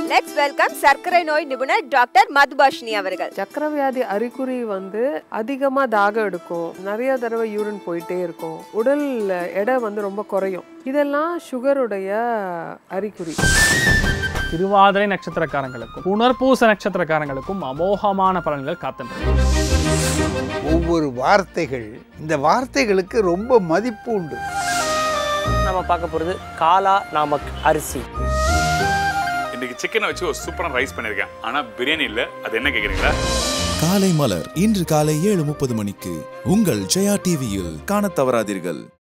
let's welcome சர்க்கரை நோய் நிபுணர் டாக்டர் மதுபாஷினி அவர்கள் சக்கரவியாதி அறிகுறி வந்து அதிகமா தாகம் எடுக்கும் நிறைய தடவை யூரின் போயிட்டே இருக்கும் உடல் எடை வந்து ரொம்ப குறையும் இதெல்லாம் சுகருடைய அறிகுறி திருவாதிரை நட்சத்திரக்காரங்களுக்கும் புனர்பூச நட்சத்திரக்காரங்களுக்கும் அமோகமான பலன்கள் காத்துள்ளன ஒவ்வொரு வார்த்தைகள் இந்த வார்த்தைகளுக்கு ரொம்ப மதிப்பு உண்டு நம்ம பார்க்க போகிறது காலா நாமக் அரிசி இன்னைக்கு சிக்கனை வச்சு ஒரு சூப்பரான ரைஸ் பண்ணியிருக்கேன் ஆனால் பிரியாணி இல்லை அது என்ன கேட்குறீங்களா காலை மலர் இன்று காலை ஏழு முப்பது மணிக்கு உங்கள் ஜெயா டிவியில் காணத் தவறாதீர்கள்